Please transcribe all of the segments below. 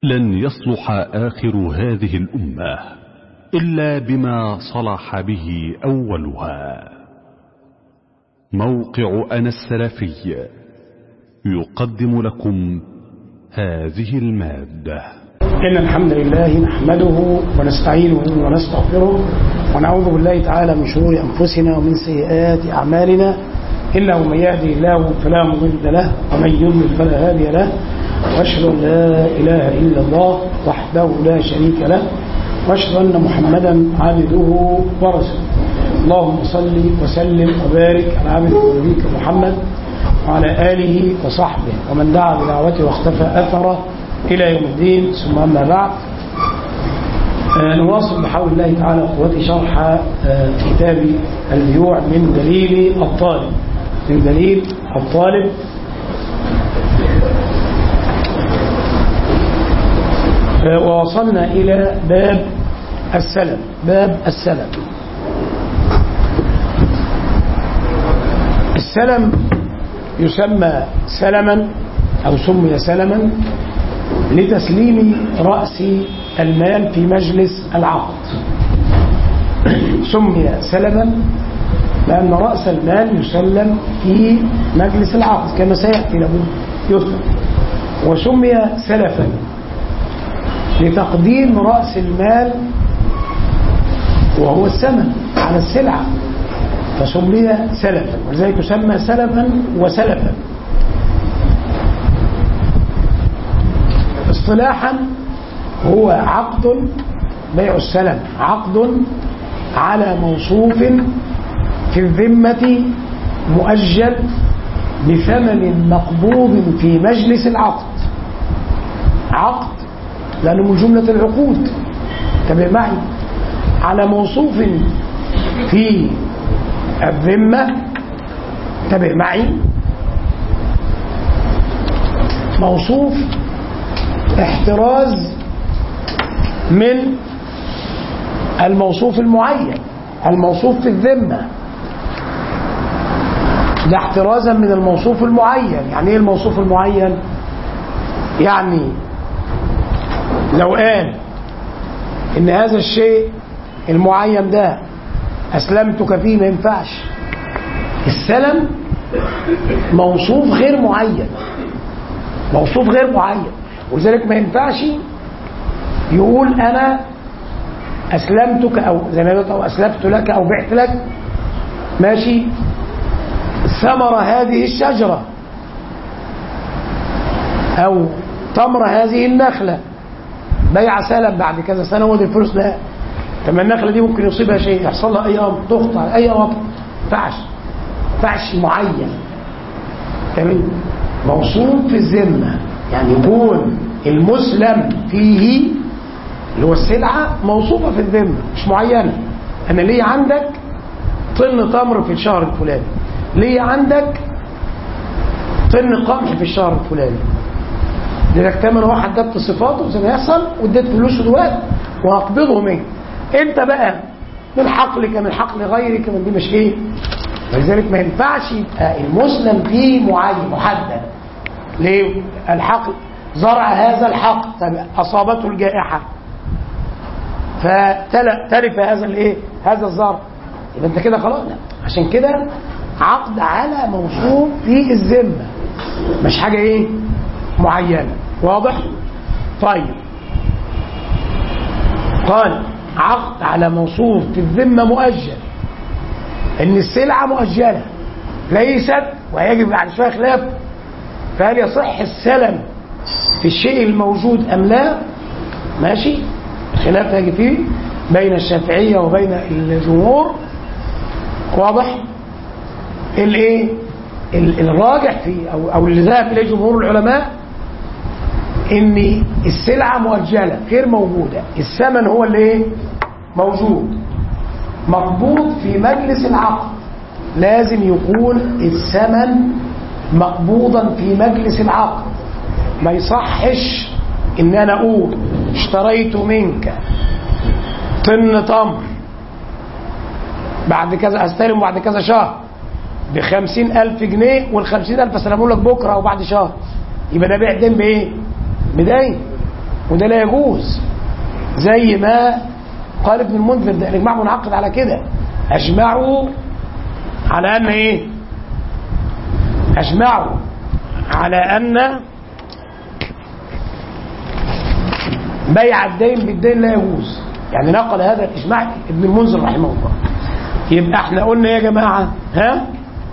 لن يصلح آخر هذه الأمة إلا بما صلح به أولها موقع أنا السلفي يقدم لكم هذه المادة إن الحمد لله نحمده ونستعينه ونستغفره ونعوذ بالله تعالى من شرور أنفسنا ومن سيئات أعمالنا إلا من يهدي الله فلا مضل له ومن يضلل فلا هادي له وأشهد أن لا إله إلا الله وحده لا شريك له وأشهد أن محمدا عبده ورسوله اللهم صل وسلم وبارك على عبدك ونبيك محمد وعلى آله وصحبه ومن دعا بدعوته واختفى أثره إلى يوم الدين ثم أما بعد آه نواصل بحول الله تعالى قوة شرح آه كتاب البيوع من دليل الطالب من دليل الطالب آه ووصلنا إلى باب السلم باب السلم السلم يسمى سلما أو سمي سلما لتسليم رأس المال في مجلس العقد سمي سلما لأن رأس المال يسلم في مجلس العقد كما سيأتي له يذكر وسمي سلفا لتقديم رأس المال وهو الثمن على السلعة فسمي سلفا ولذلك يسمى سلفا وسلفا اصطلاحا هو عقد بيع السلم عقد على موصوف في الذمة مؤجل بثمن مقبوض في مجلس العقد عقد لأنه من جملة العقود تبع معي على موصوف في الذمة تبع معي موصوف احتراز من الموصوف المعين الموصوف في الذمة ده احترازا من الموصوف المعين يعني ايه الموصوف المعين يعني لو قال ان هذا الشيء المعين ده اسلمتك فيه ما ينفعش السلم موصوف غير معين موصوف غير معين ولذلك ما ينفعش يقول انا اسلمتك او زي ما قلت او اسلمت لك او بعت لك ماشي ثمر هذه الشجره او تمر هذه النخله بيع سلم بعد كذا سنه ودي الفلوس لا طب النخله دي ممكن يصيبها شيء يحصل لها اي امر تقطع اي وقت فعش فعش معين تمام موصوف في الذمه يعني يكون المسلم فيه اللي هو السلعة موصوفة في الذمة مش معينة أنا ليه عندك طن تمر في الشهر الفلاني ليه عندك طن قمح في الشهر الفلاني لذلك تمن واحد حددت صفاته زي ما يحصل واديت فلوسه دلوقتي وهقبضه منه انت بقى من حقلك من حقل غيرك من دي مش ايه ولذلك ما ينفعش يبقى المسلم فيه معين محدد ليه الحقل زرع هذا الحقل اصابته الجائحه فتلف هذا الايه هذا الزرع يبقى انت كده خلاص عشان كده عقد على موصوف في الذمه مش حاجه ايه معينه واضح طيب قال عقد على موصوف في الذمه مؤجل ان السلعه مؤجله ليست ويجب بعد شويه خلاف فهل يصح السلم في الشيء الموجود ام لا ماشي خلاف يجي فيه بين الشافعيه وبين الجمهور واضح الايه الراجح فيه او او اللي ذهب اليه جمهور العلماء ان السلعه مؤجله غير موجوده الثمن هو اللي ايه موجود مقبوض في مجلس العقد لازم يكون الثمن مقبوضا في مجلس العقد ما يصحش ان انا اقول اشتريت منك طن تمر بعد كذا استلم بعد كذا شهر بخمسين ألف جنيه والخمسين ألف أسلمه لك بكرة أو بعد شهر يبقى ده بيع دين بإيه؟ بدين وده لا يجوز زي ما قال ابن المنذر ده الاجماع منعقد على كده اجمعوا على ان ايه اجمعوا على ان بيع الدين بالدين لا يجوز يعني نقل هذا الاجماع ابن المنذر رحمه الله يبقى احنا قلنا يا جماعه ها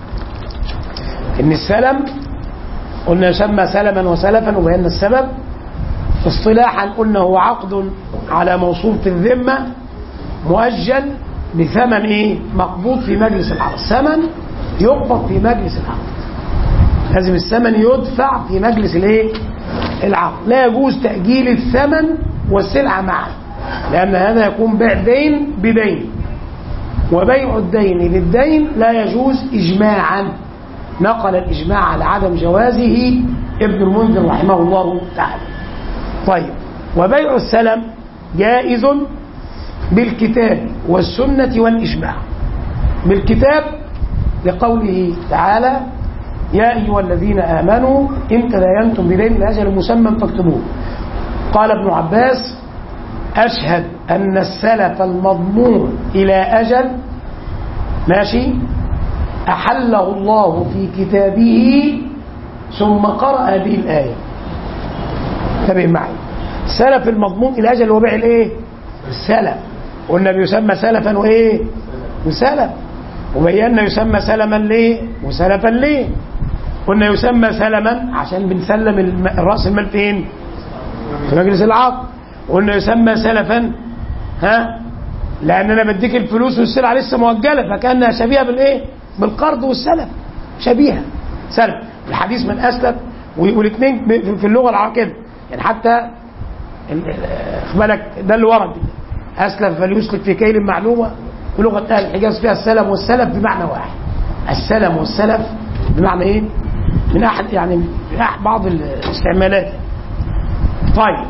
ان السلم قلنا يسمى سلما وسلفا وبينا السبب اصطلاحا قلنا هو عقد على موصوف الذمة مؤجل بثمن ايه مقبوض في مجلس العقد ثمن يقبض في مجلس العقد لازم الثمن يدفع في مجلس الايه العقد لا يجوز تأجيل الثمن والسلعة معا لأن هذا يكون بيع دين بدين وبيع الدين للدين لا يجوز إجماعا نقل الإجماع على عدم جوازه ابن المنذر رحمه الله تعالى طيب وبيع السلم جائز بالكتاب والسنة والإجماع بالكتاب لقوله تعالى يا أيها الذين آمنوا إن تداينتم بدين لأجل مسمى فاكتبوه قال ابن عباس أشهد أن السلف المضمون إلى أجل ماشي أحله الله في كتابه ثم قرأ هذه الآية انتبه معي سلف المضمون إلى أجل وبيع الإيه؟ السلف قلنا بيسمى سلفا وإيه؟ وسلف وبينا يسمى سلما ليه؟ وسلفا ليه؟ قلنا يسمى سلما عشان بنسلم الم- الرأس المال فين؟ في مجلس العقد قلنا يسمى سلفا ها؟ لأن أنا بديك الفلوس والسلعة لسه مؤجلة فكأنها شبيهة بالإيه؟ بالقرض والسلف شبيهة سلف الحديث من أسلف والاثنين في اللغة العربية كده يعني حتى ال- ال- خد بالك ده اللي ورد أسلف فليسلف في كيل معلومة ولغة أهل الحجاز فيها السلم والسلف بمعنى واحد السلم والسلف بمعنى إيه؟ من أحد يعني من أحد بعض الاستعمالات طيب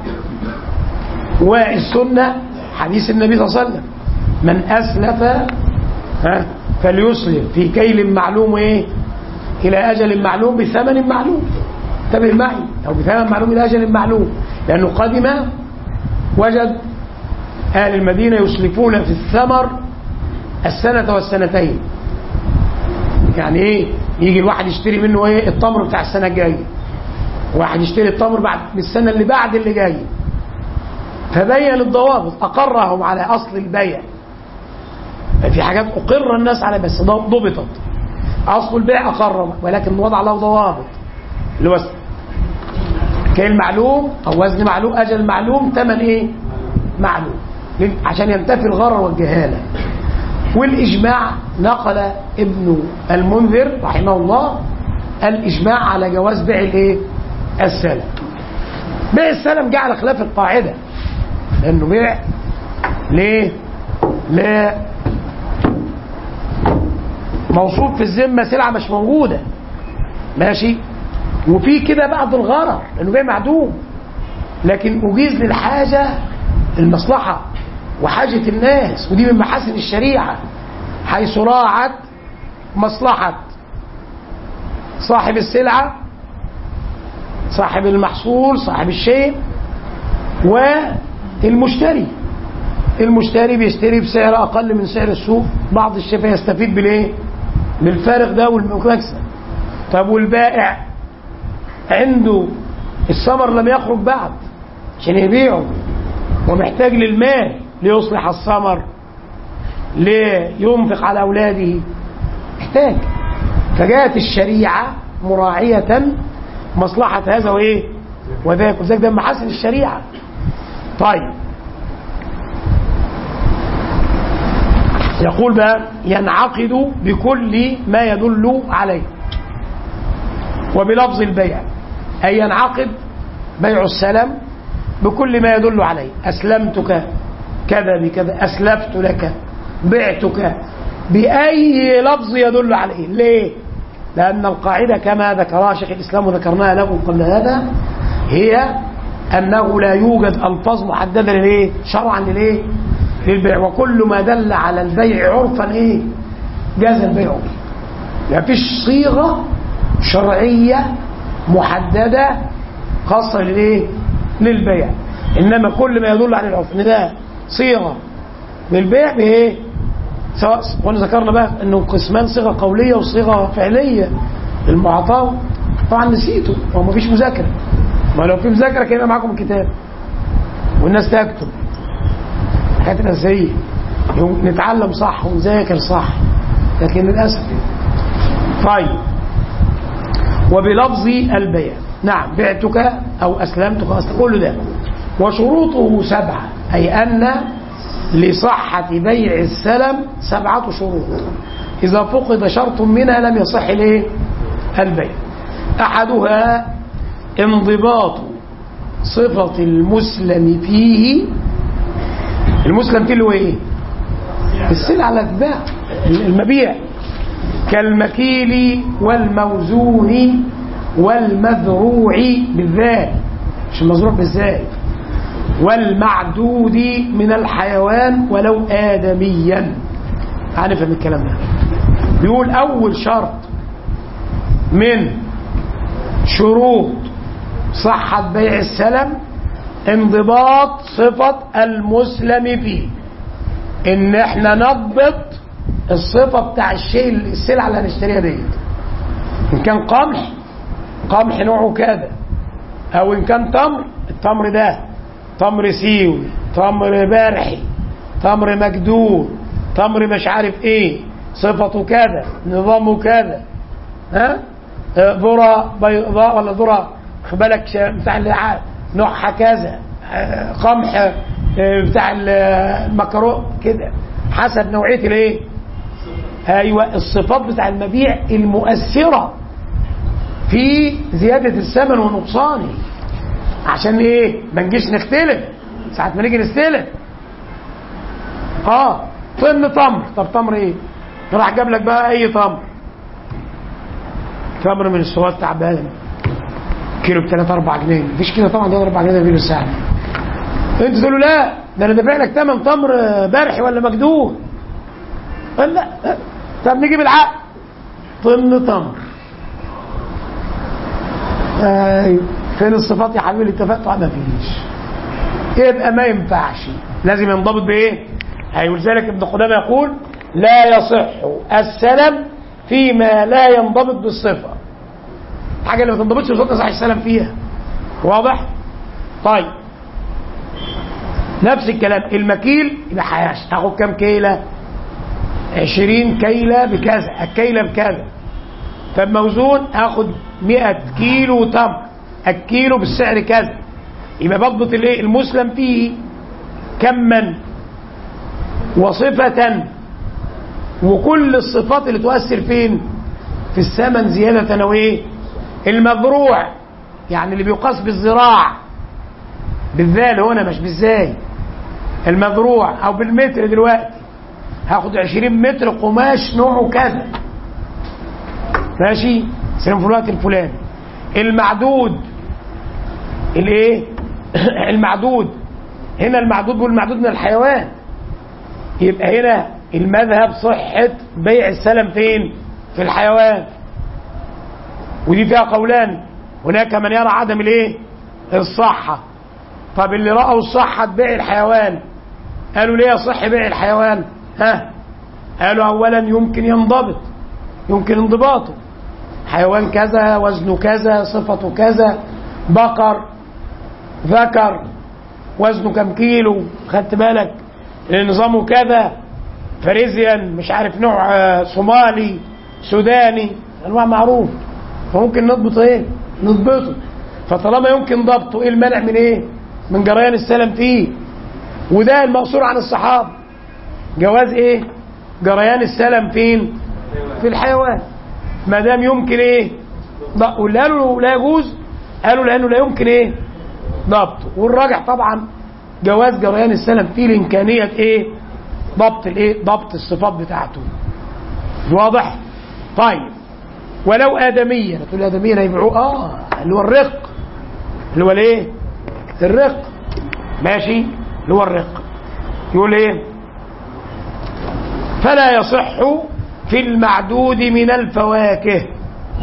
والسنة حديث النبي صلى الله عليه وسلم من أسلف ها فليسلف في كيل معلوم إيه إلى أجل معلوم بثمن معلوم انتبه معي أو بثمن معلوم إلى أجل معلوم لأنه قدم وجد أهل المدينة يسلفون في الثمر السنة والسنتين يعني إيه يجي الواحد يشتري منه إيه التمر بتاع السنة الجاية واحد يشتري التمر بعد من السنة اللي بعد اللي جايه فبين الضوابط أقرهم على أصل البيع في حاجات أقر الناس على بس ضبطت أصل البيع أقر ولكن وضع له ضوابط اللي هو كيل معلوم أو وزن معلوم أجل معلوم ثمن إيه معلوم عشان ينتفي الغرر والجهالة والإجماع نقل ابن المنذر رحمه الله الإجماع على جواز بيع الإيه السلم بيع السلم جه على خلاف القاعدة لأنه بيع ليه لا موصوف في الذمة سلعة مش موجودة ماشي وفي كده بعض الغرر لأنه بيع معدوم لكن أجيز للحاجة المصلحة وحاجة الناس ودي من محاسن الشريعة حيث راعت مصلحة صاحب السلعة صاحب المحصول صاحب الشيء والمشتري المشتري بيشتري بسعر اقل من سعر السوق بعض الشيء فيستفيد بالايه بالفارق ده والمكسب طب والبائع عنده الثمر لم يخرج بعد عشان يبيعه ومحتاج للمال ليصلح الثمر لينفق على اولاده محتاج فجاءت الشريعه مراعيه مصلحه هذا وايه وذاك وذاك ده من محاسن الشريعه طيب يقول بقى ينعقد بكل ما يدل عليه وبلفظ البيع أي ينعقد بيع السلم بكل ما يدل عليه أسلمتك كذا بكذا أسلفت لك بعتك بأي لفظ يدل عليه ليه لأن القاعدة كما ذكرها شيخ الإسلام وذكرناها لكم قبل هذا هي أنه لا يوجد ألفاظ محددة للإيه شرعا للإيه للبيع وكل ما دل على البيع عرفا إيه جاز البيع به يعني فيش صيغة شرعية محددة خاصة للإيه للبيع انما كل ما يدل على العرف ان ده صيغه للبيع بايه سواء وانا ذكرنا بقى انه قسمان صيغه قوليه وصيغه فعليه المعطاه طبعا نسيته هو مفيش مذاكره ما لو في مذاكره كان يبقى معاكم الكتاب والناس تكتب الحاجات الاساسيه نتعلم صح ونذاكر صح لكن للاسف طيب وبلفظ البيع نعم بعتك او اسلمتك أسلم كل ده وشروطه سبعه اي ان لصحه بيع السلم سبعه شروط اذا فقد شرط منها لم يصح الايه البيع احدها انضباط صفه المسلم فيه المسلم فيه اللي هو ايه السلعه اللي هتتباع المبيع كالمكيل والموزون والمذروع بالذال مش المزروع بالذال والمعدود من الحيوان ولو آدميا هنفهم الكلام ده بيقول أول شرط من شروط صحة بيع السلم انضباط صفة المسلم فيه ان احنا نضبط الصفة بتاع الشيء السلعة اللي هنشتريها ديت ان كان قمح قمح نوعه كذا او ان كان تمر التمر ده تمر سيوي تمر برحي تمر مجدول تمر مش عارف ايه صفته كذا نظامه كذا ها آه، ذرة بيضاء ولا ذرة خد بالك ش- بتاع اللي نوعها كذا آه، قمح آه، بتاع ال- المكرون كده حسب نوعية الايه ايوه الصفات بتاع المبيع المؤثرة في زيادة الثمن ونقصانه عشان ايه ما نجيش نختلف ساعة ما نيجي نستلف اه طن تمر طب تمر ايه راح جاب لك بقى اي تمر تمر من السواد تعبان كيلو ب 3 4 جنيه مفيش كده طبعا ده 4 جنيه ده بالساعه انت تقول له لا ده انا دافع لك ثمن تمر برحي ولا مجدول قال لا طب نجيب العقل طن تمر ايوه فين الصفات يا حبيبي اللي اتفقتوا عليها مفيش يبقى ما ينفعش لازم ينضبط بايه اي ولذلك ابن قدامه يقول لا يصح السلم فيما لا ينضبط بالصفه حاجه اللي ما تنضبطش بالصفه صح السلم فيها واضح طيب نفس الكلام المكيل يبقى حياش تاخد كام كيله 20 كيله بكذا الكيله بكذا فالموزون اخد 100 كيلو تمر الكيلو بالسعر كذا يبقى بضبط الايه المسلم فيه كما وصفة وكل الصفات اللي تؤثر فين في الثمن زيادة وايه المذروع يعني اللي بيقاس بالذراع بالذال هنا مش بالزاي المذروع او بالمتر دلوقتي هاخد 20 متر قماش نوعه كذا ماشي سلم في الوقت الفلاني المعدود الايه المعدود هنا المعدود والمعدود من الحيوان يبقى هنا المذهب صحة بيع السلم فين في الحيوان ودي فيها قولان هناك من يرى عدم الايه الصحة طب اللي رأوا الصحة بيع الحيوان قالوا ليه يصح بيع الحيوان ها قالوا اولا يمكن ينضبط يمكن انضباطه حيوان كذا وزنه كذا صفته كذا بقر ذكر وزنه كم كيلو خدت بالك نظامه كذا فريزيان مش عارف نوع آه، صومالي سوداني انواع معروف فممكن نضبط ايه نضبطه فطالما يمكن ضبطه ايه المانع من ايه من جريان السلم فيه وده المقصور عن الصحابه جواز ايه جريان السلم فين في الحيوان ما دام يمكن ايه ض- واللي قالوا لا يجوز قالوا لانه لا يمكن ايه ضبطه والراجح طبعا جواز جريان السلم فيه لامكانيه ايه ضبط الايه ضبط الصفات بتاعته واضح طيب ولو ادميا تقول ادميا هيبيعوه اه اللي هو الرق اللي هو الايه الرق ماشي اللي هو الرق يقول ايه فلا يصح في المعدود من الفواكه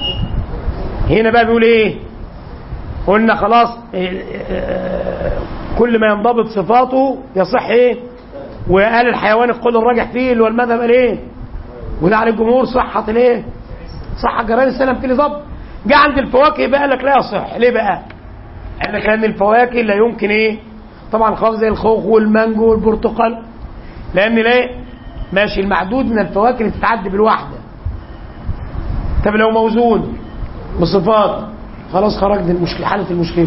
هنا بقى بيقول ايه قلنا خلاص إيه، آه، كل ما ينضبط صفاته يصح ايه وقال الحيوان القول الراجح فيه اللي هو المذهب قال ايه وده على الجمهور صحة الايه صحة جرائم السلام في ضبط جه عند الفواكه بقى قال لك لا يصح ليه بقى قال لك لان الفواكه لا يمكن ايه طبعا خاص زي الخوخ والمانجو والبرتقال لان ليه ماشي المعدود من الفواكه اللي تتعد بالواحده طب لو موزون بصفات خلاص خرجت المشكله حلت المشكله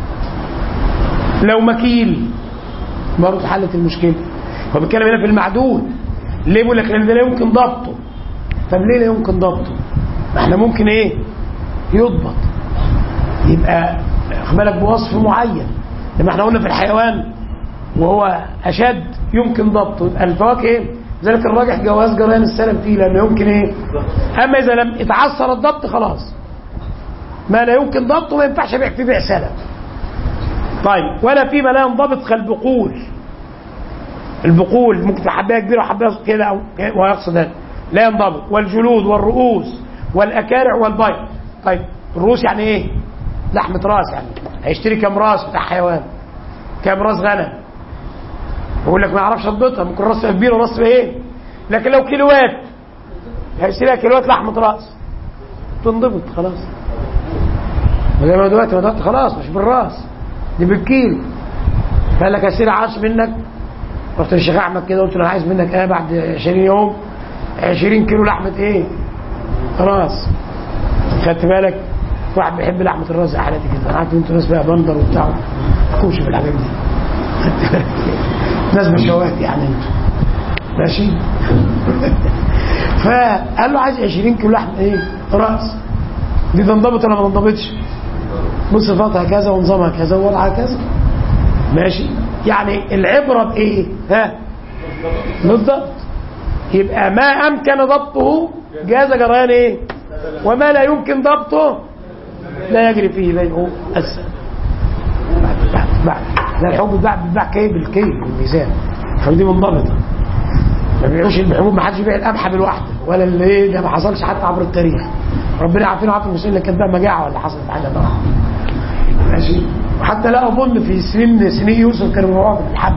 لو مكيل برضه حلت المشكله هو بيتكلم هنا في المعدود ليه بيقول لك لان ده لا يمكن ضبطه طب ليه لا يمكن ضبطه ما احنا ممكن ايه يضبط يبقى خد بالك بوصف معين لما احنا قلنا في الحيوان وهو اشد يمكن ضبطه يبقى الفواكه ايه ذلك الراجح جواز جريان السلم فيه لانه يمكن ايه اما اذا لم يتعثر الضبط خلاص ما لا يمكن ضبطه ما ينفعش ابيع فيه بيع سلم طيب ولا فيما لا ينضبط كالبقول البقول ممكن في حبايه كبيره وحبايه كده او ويقصد هذا لا ينضبط والجلود والرؤوس والاكارع والبيض طيب الرؤوس يعني ايه لحمه راس يعني هيشتري كام راس بتاع حيوان كام راس غنم يقول لك ما يعرفش اضبطها ممكن راس كبيره وراس ايه لكن لو كيلوات هيشتريها كيلوات لحمه راس تنضبط خلاص زي ما دلوقتي ما دلوقتي خلاص مش بالراس دي بالكيلو فقال لك هشتري عرش منك رحت للشيخ احمد كده قلت له انا عايز منك ايه بعد 20 يوم 20 كيلو لحمه ايه؟ راس خدت بالك واحد بيحب لحمه الراس يا حالتي كده انا عارف انتوا ناس بقى بندر وبتاع ما تكونش في الحاجات دي خدت بالك ناس بشوات يعني انتوا ماشي فقال له عايز 20 كيلو لحمه ايه؟ راس دي تنضبط ولا ما تنضبطش؟ بصفاتها كذا ونظامها كذا ووضعها كذا ماشي يعني العبرة بإيه ها بالضبط يبقى ما أمكن ضبطه جاز جريان إيه وما لا يمكن ضبطه لا يجري فيه بيعه أسهل بعد بعد بعد لا الحبوب بتباع بتباع كيل بالكيل بالميزان فدي منضبطة ما بيبيعوش الحبوب ما حدش يبيع القمح بالواحدة ولا اللي ايه ده ما حصلش حتى عبر التاريخ ربنا يعافينا ويعافي المسلمين اللي كانت بقى مجاعة ولا حصلت حاجة بقى ماشي وحتى لا اظن في سنين سنين يوسف كانوا بيقعدوا بالحب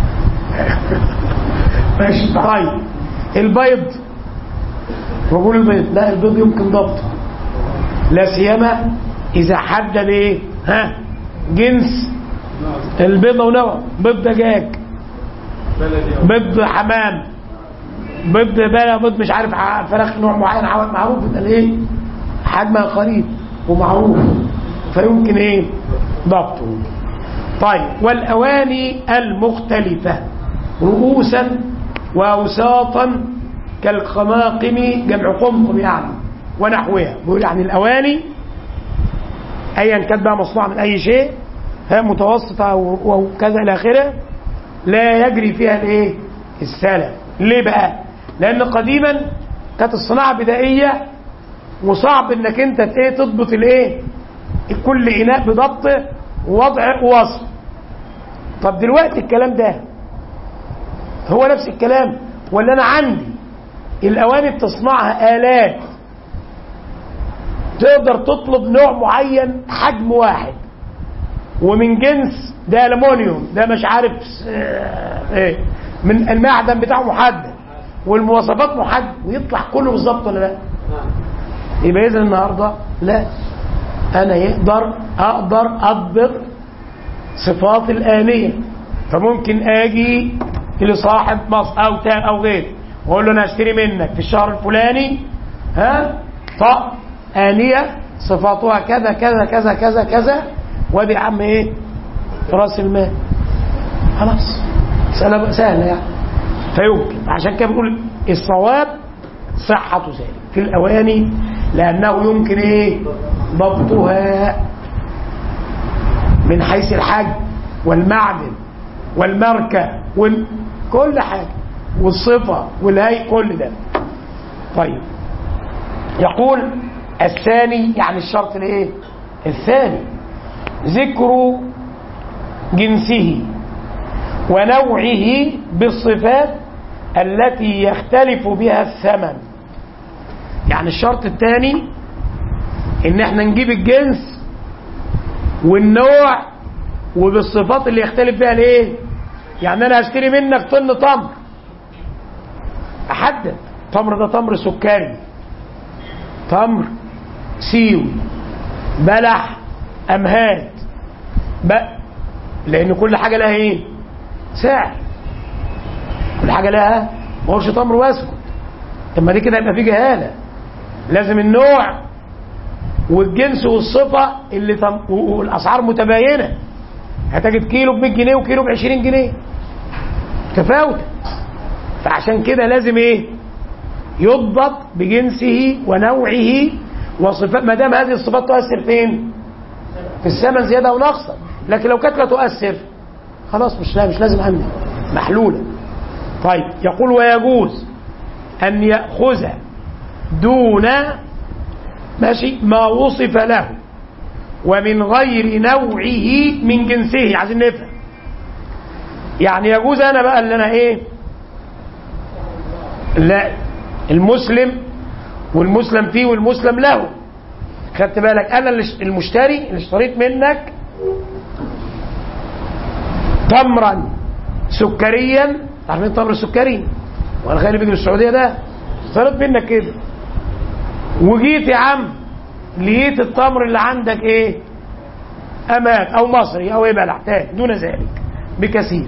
ماشي طيب البيض بقول البيض لا البيض يمكن ضبطه لا سيما اذا حدد ايه ها جنس البيضة ونوع بيض دجاج بيض حمام بيض بلا بيض مش عارف فراخ نوع معين معروف يبقى ايه حجمها قريب ومعروف فيمكن ايه ضبطه طيب والاواني المختلفه رؤوسا واوساطا كالقماقم جمع قمقم يعني ونحوها بيقول يعني الاواني ايا كانت بقى مصنوعه من اي شيء ها متوسطه وكذا الى اخره لا يجري فيها الايه السلف ليه بقى لان قديما كانت الصناعه بدائيه وصعب انك انت ايه تضبط الايه كل اناء بضبطه ووضع ووصف طب دلوقتي الكلام ده هو نفس الكلام ولا انا عندي الاواني بتصنعها الات تقدر تطلب نوع معين حجم واحد ومن جنس ده المونيوم ده مش عارف ايه من المعدن بتاعه محدد والمواصفات محدد ويطلع كله بالظبط ولا لا يبقى اذا النهارده لا انا يقدر اقدر اضبط صفات الآنية فممكن اجي لصاحب مصر او تان او غيره واقول له انا اشتري منك في الشهر الفلاني ها طق آنية صفاتها كذا كذا كذا كذا كذا وادي عم ايه راس المال خلاص سهلة سهلة يعني فيمكن عشان كده بنقول الصواب صحة ذلك في الأواني لأنه يمكن إيه ضبطها من حيث الحجم والمعدن والماركة وكل حاجة والصفة والهيئة كل ده طيب يقول الثاني يعني الشرط الايه الثاني ذكر جنسه ونوعه بالصفات التي يختلف بها الثمن يعني الشرط الثاني ان احنا نجيب الجنس والنوع وبالصفات اللي يختلف بها الايه يعني انا هشتري منك طن تمر احدد تمر ده تمر سكري تمر سيوي بلح امهات بقى لان كل حاجه لها ايه سعر كل حاجه لها ما هوش تمر واسكت طب ما دي كده يبقى في جهاله لازم النوع والجنس والصفه اللي تم... والاسعار متباينه هتجد كيلو ب 100 جنيه وكيلو ب 20 جنيه تفاوت فعشان كده لازم ايه يضبط بجنسه ونوعه وصفات ما دام هذه الصفات تؤثر فين في الثمن زياده او نقصا لكن لو كانت لا تؤثر خلاص مش لا مش لازم عندي محلوله طيب يقول ويجوز ان ياخذ دون ماشي ما وصف له ومن غير نوعه من جنسه عايزين نفهم يعني يجوز انا بقى اللي انا ايه لا المسلم والمسلم فيه والمسلم له خدت بالك انا اللي المشتري اللي اشتريت منك تمرا سكريا عارفين التمر السكري وانا خالي بيجي من السعوديه ده اشتريت منك كده وجيت يا عم لقيت التمر اللي عندك ايه امات او مصري او ايه بلح تاني دون ذلك بكثير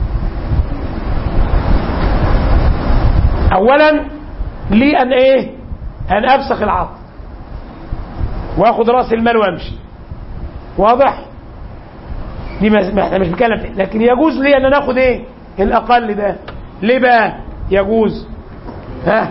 اولا لي ان ايه ان افسخ العقد واخد راس المال وامشي واضح دي ما احنا مش بنتكلم فيه لكن يجوز لي ان انا اخد ايه الاقل ده ليه بقى يجوز ها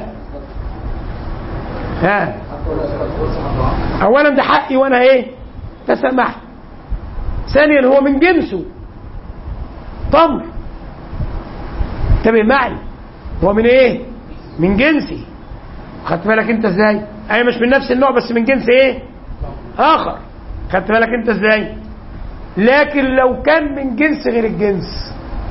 ها اولا ده حقي وانا ايه تسامحت ثانيا هو من جنسه تمر انتبه معي هو من ايه من جنسي خدت بالك انت ازاي اي مش من نفس النوع بس من جنس ايه اخر خدت بالك انت ازاي لكن لو كان من جنس غير الجنس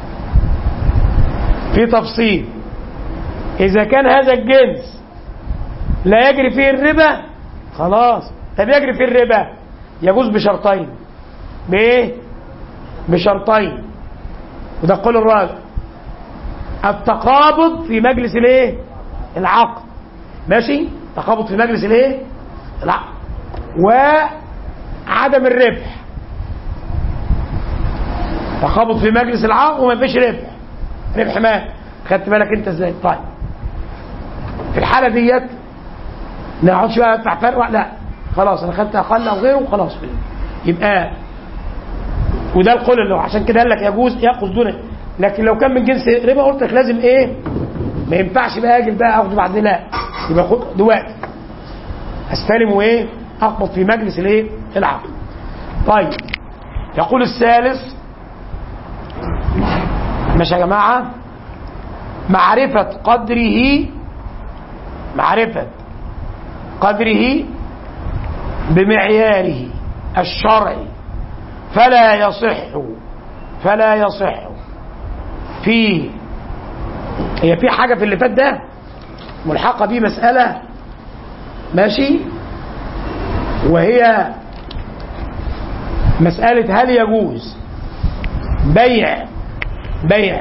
في تفصيل اذا كان هذا الجنس لا يجري فيه الربا خلاص طب يجري فيه الربا يجوز بشرطين بايه بشرطين وده قول الراجل التقابض في مجلس الايه العقد ماشي تقابض في مجلس الايه العقد وعدم الربح تقابض في مجلس العقد وما فيش ربح ربح ما خدت بالك انت ازاي طيب في الحاله ديت ما اقعدش بقى ادفع فرق لا خلاص انا خدت اقل او غيره وخلاص يبقى وده القول اللي عشان كده قال لك يجوز ياخذ دون لكن لو كان من جنس ربا قلت لك لازم ايه ما ينفعش بقى اجل بقى اخد بعد لا يبقى خد دلوقتي استلم وايه اقبض في مجلس الايه العقد طيب يقول الثالث ماشي يا جماعه معرفه قدره معرفه قدره بمعياره الشرعي فلا يصح فلا يصح في هي في حاجة في اللي فات ده ملحقة بيه مسألة ماشي وهي مسألة هل يجوز بيع بيع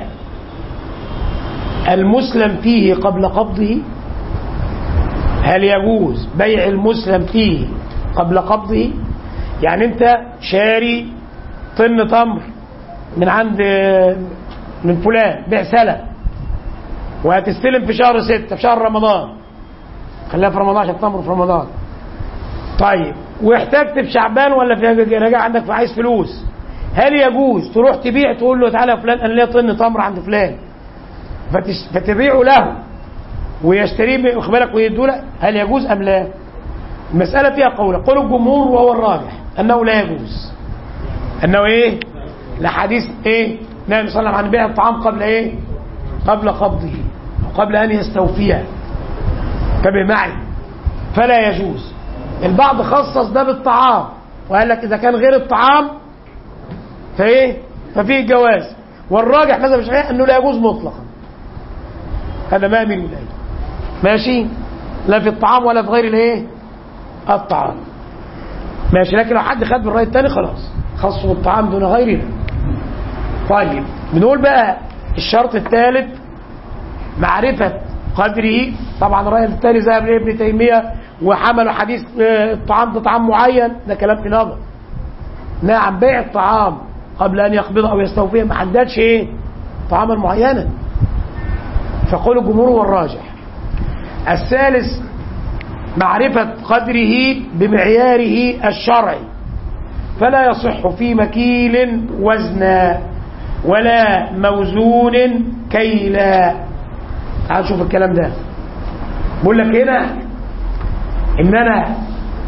المسلم فيه قبل قبضه هل يجوز بيع المسلم فيه قبل قبضه يعني انت شاري طن تمر من عند من فلان بيع سلم وهتستلم في شهر ستة في شهر رمضان خليها في رمضان عشان تمر في رمضان طيب واحتجت في شعبان ولا في راجع عندك فعايز فلوس هل يجوز تروح تبيع تقول له تعالى يا فلان انا ليا طن تمر عند فلان فتش... فتبيعه له ويشتريه واخد بالك ويدوا هل يجوز ام لا؟ المسألة فيها قول قول الجمهور وهو الراجح أنه لا يجوز أنه إيه لحديث إيه النبي صلى الله عليه وسلم عن بيع الطعام قبل إيه قبل قبضه وقبل أن يستوفيه انتبه معي فلا يجوز البعض خصص ده بالطعام وقال لك إذا كان غير الطعام فإيه ففيه جواز والراجح ماذا مش أنه لا يجوز مطلقا هذا ما أميل إليه ماشي لا في الطعام ولا في غير الايه الطعام ماشي لكن لو حد خد بالرأي الثاني خلاص خص بالطعام دون غيرها طيب بنقول بقى الشرط الثالث معرفة قدره طبعا الرأي الثاني ذهب لابن تيمية وحملوا حديث آه، الطعام ده طعام معين ده كلام في نظر نعم بيع الطعام قبل أن يقبضه أو يستوفيه ما حددش إيه طعاما معينا فقول الجمهور هو الراجح الثالث معرفة قدره بمعياره الشرعي فلا يصح في مكيل وزنا ولا موزون كيلا تعال شوف الكلام ده بقول لك هنا ان انا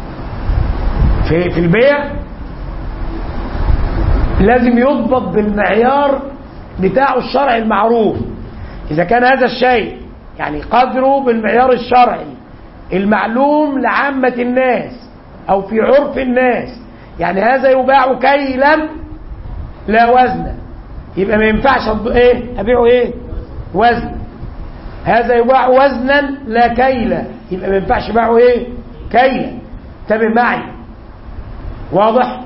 في في البيع لازم يضبط بالمعيار بتاعه الشرعي المعروف اذا كان هذا الشيء يعني قدره بالمعيار الشرعي المعلوم لعامة الناس او في عرف الناس يعني هذا يباع كيلا لا وزنا يبقى ما ينفعش أض- ايه ابيعه ايه وزن هذا يباع وزنا لا كيلا يبقى ما ينفعش يباعه ايه كيلا انتبه معي واضح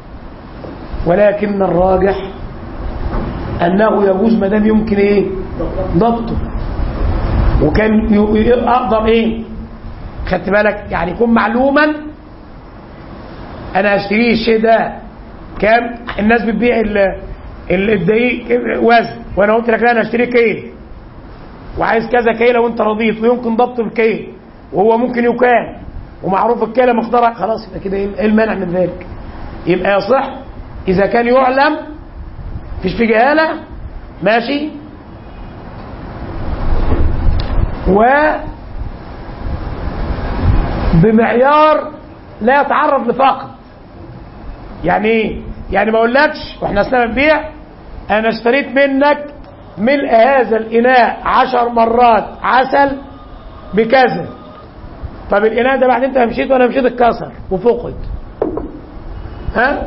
ولكن الراجح انه يجوز ما دام يمكن ايه ضبطه وكان ي- ي- اقدر ايه خدت بالك يعني يكون معلوما انا اشتريه الشيء ده كام الناس بتبيع ال- ال- الدقيق وزن وانا قلت لك لا انا اشتري كيل وعايز كذا كيلة وانت رضيت ويمكن ضبط الكيل وهو ممكن يكال ومعروف الكيلة مقدارها خلاص يبقى كده ايه إيه المانع من ذلك يبقى يصح اذا كان يعلم مفيش في جهالة ماشي و بمعيار لا يتعرض لفقد يعني ايه يعني ما اقولكش واحنا اثناء البيع انا اشتريت منك ملء هذا الاناء عشر مرات عسل بكذا طب الاناء ده بعد انت مشيت وانا مشيت اتكسر وفقد ها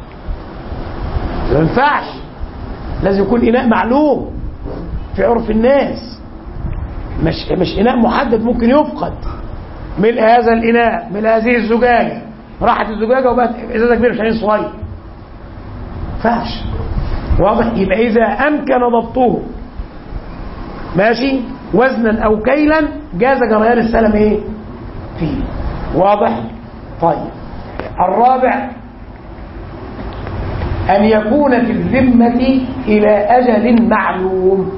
ما ينفعش لازم يكون اناء معلوم في عرف الناس مش مش اناء محدد ممكن يفقد ملء هذا الاناء ملء هذه الزجاجه راحت الزجاجه وبقت ازازه كبيره مش عايزين صغير فاش واضح يبقى اذا امكن ضبطه ماشي وزنا او كيلا جاز جريان السلم ايه فيه واضح طيب الرابع ان يكون في الذمه الى اجل معلوم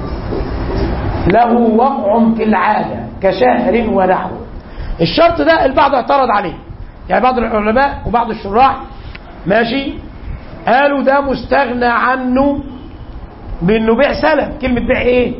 له وقع في العاده كشهر ونحوه الشرط ده البعض اعترض عليه يعني بعض العلماء وبعض الشراح ماشي قالوا ده مستغنى عنه بانه بيع سلم كلمه بيع ايه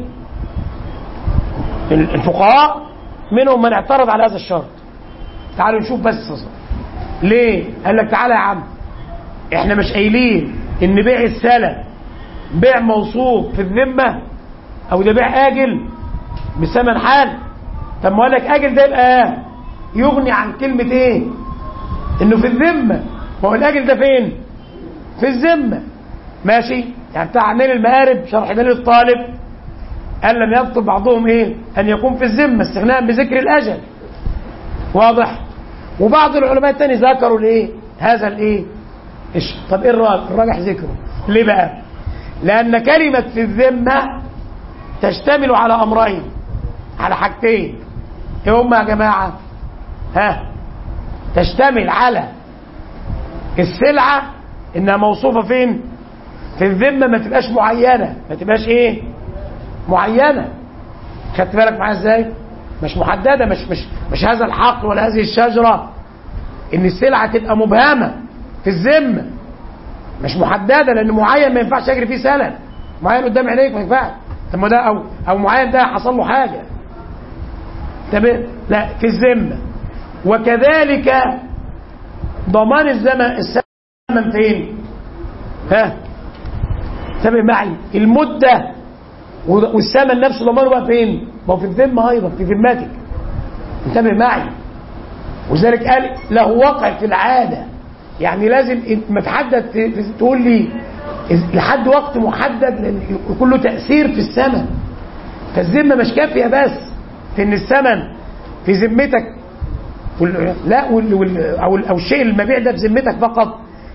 الفقهاء منهم من اعترض على هذا الشرط تعالوا نشوف بس ليه قال لك تعالى يا عم احنا مش قايلين ان بيع السلم بيع موصوف في الذمه او ده بيع اجل بثمن حال طب ما اقول لك اجل ده يبقى يغني عن كلمه ايه انه في الذمه ما هو الاجل ده فين في الذمه ماشي يعني بتاع نيل المآرب شرح دليل الطالب قال لم يبطل بعضهم ايه ان يكون في الذمه استغناء بذكر الاجل واضح وبعض العلماء التاني ذكروا الايه هذا الايه إيش؟ طب ايه الراجح الراجح ذكره ليه بقى لان كلمه في الذمه تشتمل على امرين على حاجتين ايه هما يا جماعه ها تشتمل على السلعه انها موصوفه فين في الذمه ما تبقاش معينه ما تبقاش ايه معينه خدت بالك معايا ازاي مش محدده مش مش مش هذا الحقل ولا هذه الشجره ان السلعه تبقى مبهمه في الذمه مش محدده لان معين ما ينفعش اجري فيه سنه معين قدام عينيك ما ينفعش طب ما ده او او معين ده حصل له حاجه تمام لا في الذمه وكذلك ضمان الزمن الثمن فين ها انتبه معي المده والثمن نفسه ضمانه بقى فين ما هو في الذمه ايضا في ذمتك انتبه معي وذلك قال له وقع في العاده يعني لازم ما تحدد تقول لي لحد وقت محدد لان يكون له تاثير في الثمن فالذمه مش كافيه بس في ان الثمن في ذمتك وال... لا وال... وال... او او الشيء المبيع ده في ذمتك فقط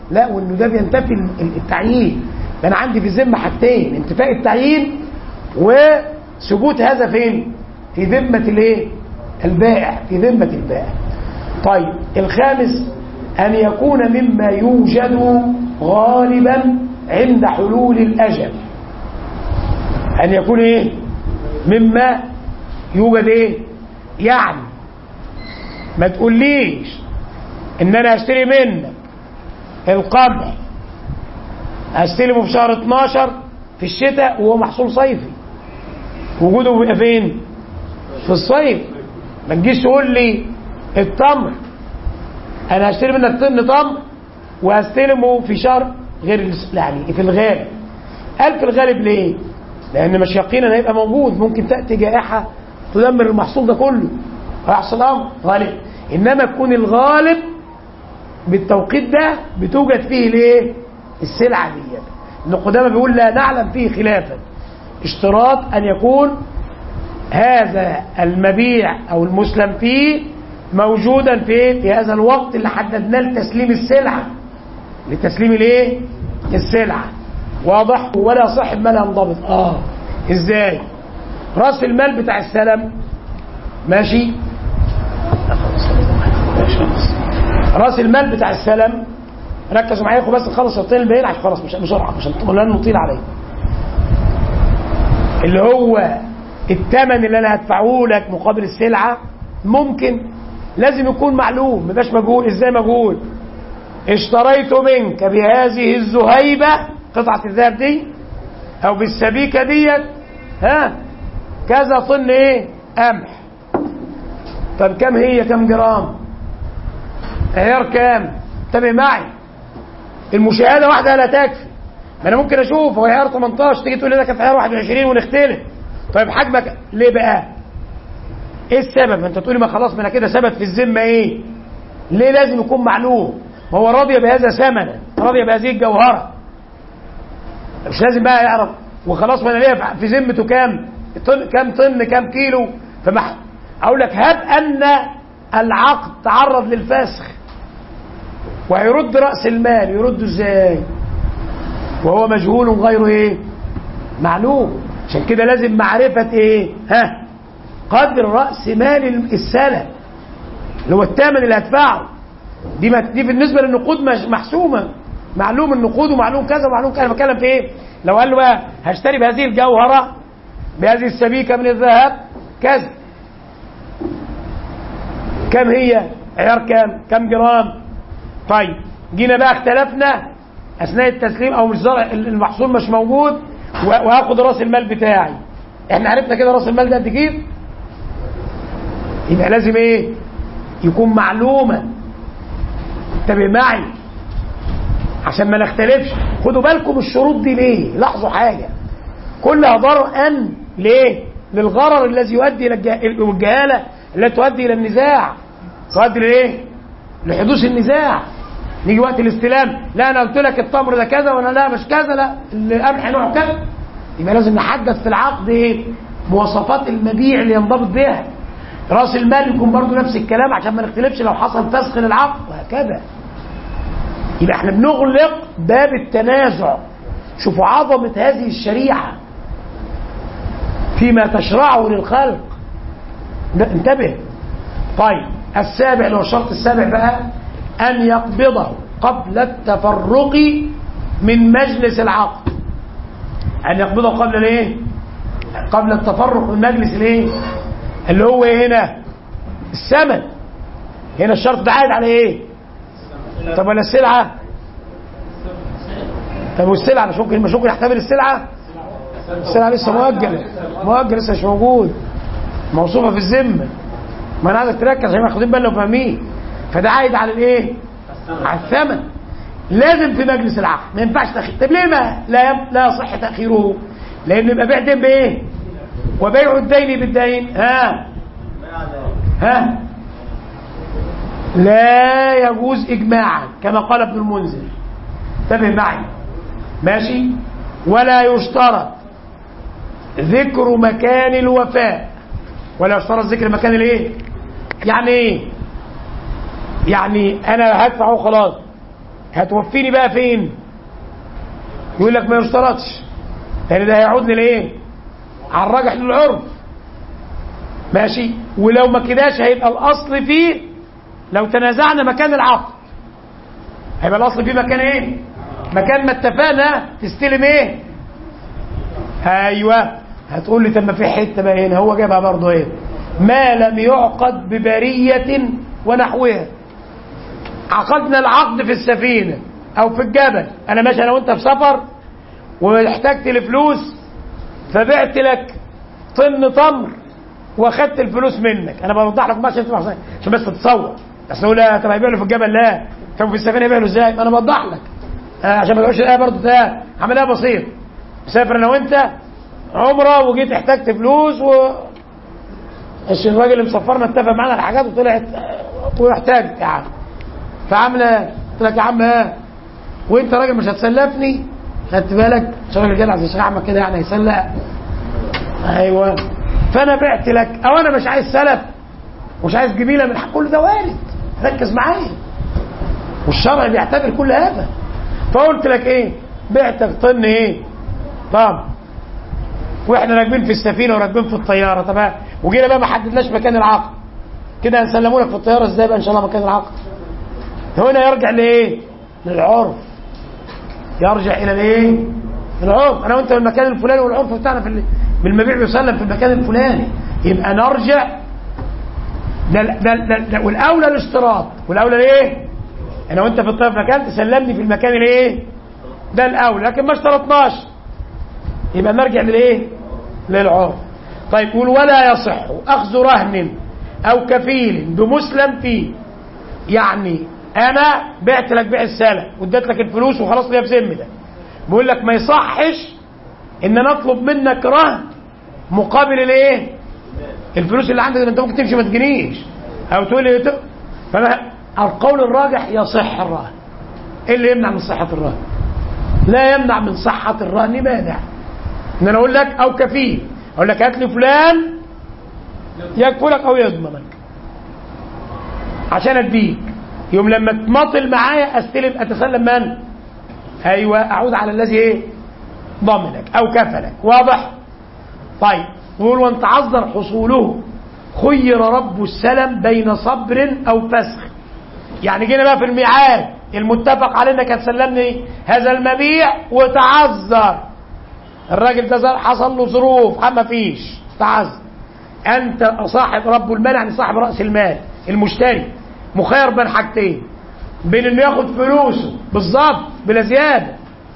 لا وانه ده بينتفي التعيين ده انا عندي في الذمه حاجتين انتفاء التعيين وثبوت هذا فين في ذمه الايه البائع في ذمه البائع طيب الخامس ان يكون مما يوجد غالبا عند حلول الاجل ان يكون ايه مما يوجد ايه يعني ما تقوليش ان انا هشتري منك القمح هستلمه في شهر 12 في الشتاء وهو محصول صيفي وجوده بيبقى فين في الصيف ما تجيش تقول لي التمر انا هشتري منك طن تمر وهستلمه في شهر غير يعني في الغالب قال في الغالب ليه لان مش يقينا هيبقى موجود ممكن تاتي جائحه تدمر المحصول ده كله ويحصل امر غالب انما يكون الغالب بالتوقيت ده بتوجد فيه ليه السلعه دي ابن قدامه بيقول لا نعلم فيه خلافا اشتراط ان يكون هذا المبيع او المسلم فيه موجودا في في هذا الوقت اللي حددناه لتسليم السلعه لتسليم الايه السلعه واضح ولا صاحب ما لا ينضبط اه ازاي راس المال بتاع السلم ماشي راس المال بتاع السلم ركزوا معايا بس نخلص الشرطين الباقيين عشان خلاص مش بسرعه عشان لن نطيل عليه اللي هو الثمن اللي انا هدفعه لك مقابل السلعه ممكن لازم يكون معلوم ما يبقاش مجهول ازاي مجهول اشتريت منك بهذه الزهيبه قطعه الذهب دي او بالسبيكه ديت ها كذا طن ايه قمح طب كم هي كم جرام عيار كام انتبه معي المشاهده واحده لا تكفي ما انا ممكن اشوف هو عيار 18 تيجي تقول لي ده كان عيار 21 ونختلف طيب حجمك ليه بقى ايه السبب انت تقولي ما خلاص ما انا كده ثبت في الذمه ايه ليه لازم يكون معلوم ما هو راضي بهذا ثمنا راضي بهذه الجوهره مش لازم بقى يعرف وخلاص ما انا ليا في ذمته كام طن كام طن كام كيلو فمح اقول لك هب ان العقد تعرض للفسخ وهيرد راس المال يرده ازاي وهو مجهول غير ايه معلوم عشان كده لازم معرفه ايه ها قدر راس مال السلم اللي هو الثمن اللي هدفعه دي ما دي بالنسبه للنقود مش محسومه معلوم النقود ومعلوم كذا ومعلوم كذا انا بتكلم في ايه لو قال له بقى هشتري بهذه الجوهره بهذه السبيكه من الذهب كذا كم هي عيار كام كم جرام طيب جينا بقى اختلفنا اثناء التسليم او مش المحصول مش موجود وهاخد راس المال بتاعي احنا عرفنا كده راس المال ده قد كده يبقى لازم ايه يكون معلوما انتبه معي عشان ما نختلفش خدوا بالكم الشروط دي ليه لاحظوا حاجه كلها ضرر ان ليه للغرر الذي يؤدي الى الجهاله التي تؤدي الى النزاع تؤدي لايه لحدوث النزاع نيجي وقت الاستلام لا انا قلت لك التمر ده كذا وانا لا مش كذا لا القمح نوعه كذا يبقى لازم نحدد في العقد ايه مواصفات المبيع اللي ينضبط بها راس المال يكون برضه نفس الكلام عشان ما نختلفش لو حصل فسخ للعقد وهكذا يبقى احنا بنغلق باب التنازع شوفوا عظمة هذه الشريعة فيما تشرعه للخلق انتبه طيب السابع لو الشرط السابع بقى أن يقبضه قبل التفرق من مجلس العقد أن يقبضه قبل الايه قبل التفرق من مجلس الايه اللي هو هنا الثمن هنا الشرط ده عايد على ايه طب ولا السلعة طب والسلعة مش ممكن مش ممكن يحتمل السلعة السلعة لسه مؤجلة مؤجل لسه مش موجود موصوفة في الذمة ما انا عايزك تركز عشان واخدين بالنا وفاهمين فده عايد على الايه؟ على الثمن لازم في مجلس العقد ما ينفعش تاخير طب ليه ما لا يم... لا يصح تاخيره؟ لان يبقى بيع دين بايه؟ وبيع الدين بالدين ها ها لا يجوز اجماعا كما قال ابن المنذر انتبه معي ماشي ولا يشترط ذكر مكان الوفاء ولا يشترط ذكر مكان الايه يعني ايه يعني انا هدفعه خلاص هتوفيني بقى فين يقول لك ما يشترطش لان ده هيعود لايه على الراجح للعرف ماشي ولو ما كداش هيبقى الاصل فيه لو تنازعنا مكان العقد هيبقى الاصل فيه مكان ايه مكان ما اتفقنا تستلم ايه ايوه هتقول لي طب ما في حته بقى هنا هو جابها برضه ايه ما لم يعقد ببريه ونحوها عقدنا العقد في السفينه او في الجبل انا ماشي انا وانت في سفر واحتجت لفلوس فبعت لك طن تمر واخدت الفلوس منك انا بوضح لك عشان تبقى عشان بس تتصور بس نقول لا طب هيبيع له في الجبل لا طب في السفينه يبيع له ازاي ما انا بوضح لك آه عشان ما تقولش الايه برضه ده عملها بسيط مسافر انا وانت عمره وجيت احتجت فلوس و الراجل اللي مسفرنا اتفق معانا الحاجات وطلعت واحتاجت يا عم فعامله قلت لك يا عم ها وانت راجل مش هتسلفني خدت بالك عشان راجل جدع زي الشيخ احمد كده يعني هيسلق ايوه فانا بعت لك او انا مش عايز سلف مش عايز جميله من حق كل ده وارد ركز معايا والشرع بيعتبر كل هذا فقلت لك ايه بعتك طن ايه طب واحنا راكبين في السفينه وراكبين في الطياره طب وجينا بقى ما حددناش مكان العقد كده هنسلموا لك في الطياره ازاي بقى ان شاء الله مكان العقد هنا يرجع لايه للعرف يرجع الى الايه العرف انا وانت في المكان الفلاني والعرف بتاعنا في بالمبيع بيسلم في المكان الفلاني يبقى نرجع ده ده ده, ده والاولى الاشتراط والاولى الايه انا وانت في الطيب مكان تسلمني في المكان الايه ده الاولى لكن ما اشترطناش يبقى نرجع للايه للعرف طيب قول ولا يصح اخذ رهن او كفيل بمسلم فيه يعني انا بعت لك بيع السلم واديت لك الفلوس وخلاص ليا بذمه ده بيقول لك ما يصحش ان انا اطلب منك رهن مقابل الايه الفلوس اللي عندك انت ممكن تمشي ما تجنيش او تقول لي فانا القول الراجح يصح الرهن ايه اللي يمنع من صحه الرهن لا يمنع من صحه الرهن مانع ان انا اقول لك او كفيل اقول لك هات لي فلان يكفلك او يضمنك عشان اديك يوم لما تماطل معايا استلم اتسلم من ايوه اعود على الذي ايه ضمنك او كفلك واضح طيب يقول وان تعذر حصوله خير رب السلم بين صبر او فسخ يعني جينا بقى في الميعاد المتفق عليه انك هتسلمني هذا المبيع وتعذر الراجل ده حصل له ظروف ما فيش تعذر انت صاحب رب المال يعني صاحب راس المال المشتري مخير بين حاجتين بين انه ياخد فلوسه بالظبط بلا زياده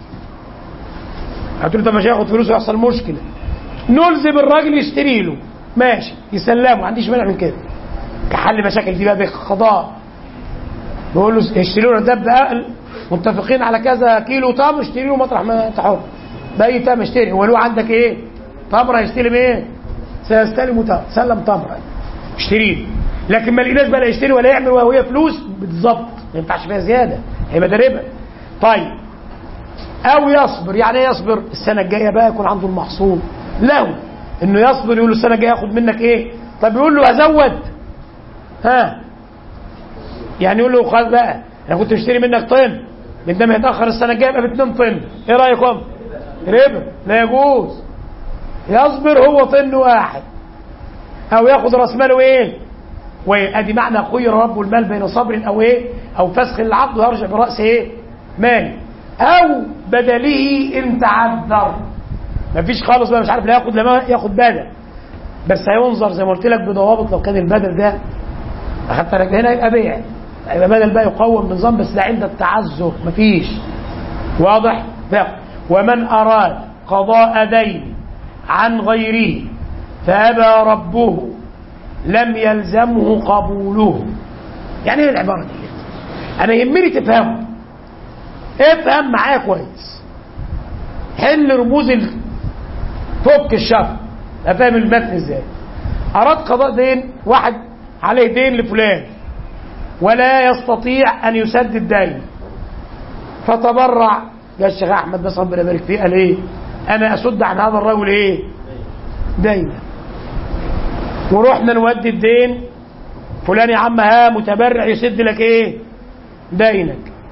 هتقول طب مش هياخد فلوسه يحصل مشكله نلزم الراجل يشتري له ماشي يسلمه ما عنديش مانع من كده كحل مشاكل دي بقى بقضاء نقول له اشتري له دب اقل متفقين على كذا كيلو تمر اشتري له مطرح ما انت حر باي تمر اشتري هو له عندك ايه تمر هيستلم ايه سيستلم تمر سلم تمر اشتري له لكن ما لقيناش بقى لا يشتري ولا يعمل وهي فلوس بالظبط ما ينفعش فيها زياده هيبقى ده ربا طيب او يصبر يعني ايه يصبر السنه الجايه بقى يكون عنده المحصول له انه يصبر يقول له السنه الجايه ياخد منك ايه طب يقول له ازود ها يعني يقول له خلاص بقى انا كنت مشتري منك طن من ده ما يتاخر السنه الجايه يبقى ب 2 طن ايه رايكم ربا لا يجوز يصبر هو طن واحد او ياخد راس ماله ايه وادي معنى خير رب المال بين صبر او ايه او فسخ العقد ويرجع براس ايه مال او بدله ان تعذر مفيش خالص بقى مش عارف لا ياخد لا ياخد بدل بس هينظر زي ما قلت لك بضوابط لو كان البدل ده اخدت لك هنا يبقى بيع يبقى بدل بقى يقوم بنظام بس ده عند التعذر مفيش واضح بقى. ومن اراد قضاء دين عن غيره فابى ربه لم يلزمه قبوله يعني ايه العباره دي انا يهمني تفهمه افهم معايا كويس حل رموز ال... فك الشر افهم المتن ازاي اراد قضاء دين واحد عليه دين لفلان ولا يستطيع ان يسدد الدين فتبرع يا الشيخ احمد بس ربنا يبارك فيه قال ايه انا اسد عن هذا الرجل ايه دينا ورحنا نودي الدين فلان يا عم ها متبرع يسد لك ايه دينك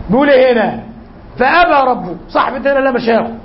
بيقول ايه هنا فابى ربه صاحب الدين لا مش هياخد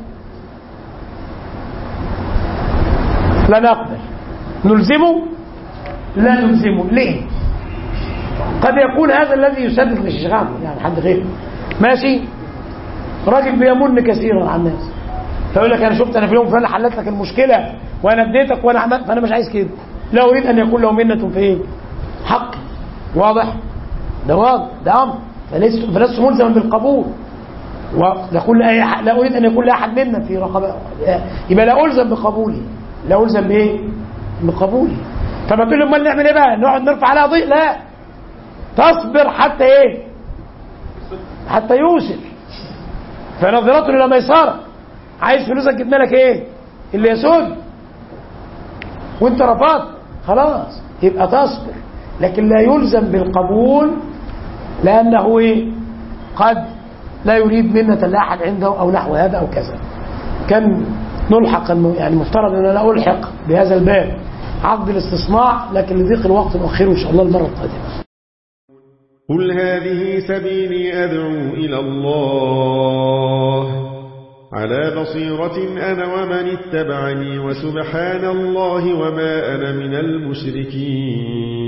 لا نقبل نلزمه لا نلزمه ليه قد يكون هذا الذي يسدد مش شغال يعني حد غيره ماشي راجل بيمن كثيرا على الناس فيقول لك انا شفت انا في يوم فلان حلت لك المشكله وانا اديتك وانا عملت فانا مش عايز كده لا اريد ان يكون له منه في ايه حقي واضح ده واضح ده امر فلست فلست ملزما بالقبول ويقول لا, أي لا اريد ان يكون لاحد منا في رقبه يبقى لا الزم بقبوله لا الزم بايه بقبوله فما تقول لي امال نعمل ايه بقى نقعد نرفع عليها ضيق لا تصبر حتى ايه حتى يوصل فنظرته الى ميسره عايز فلوسك جبنا لك ايه اللي يسود وانت رفضت خلاص يبقى تصبر لكن لا يلزم بالقبول لانه ايه قد لا يريد منة لاحد عنده او نحو هذا او كذا كان نلحق يعني مفترض ان انا الحق بهذا الباب عقد الاستصناع لكن لضيق الوقت نؤخره ان شاء الله المره القادمه قل هذه سبيلي أدعو إلى الله على بصيرة أنا ومن اتبعني وسبحان الله وما أنا من المشركين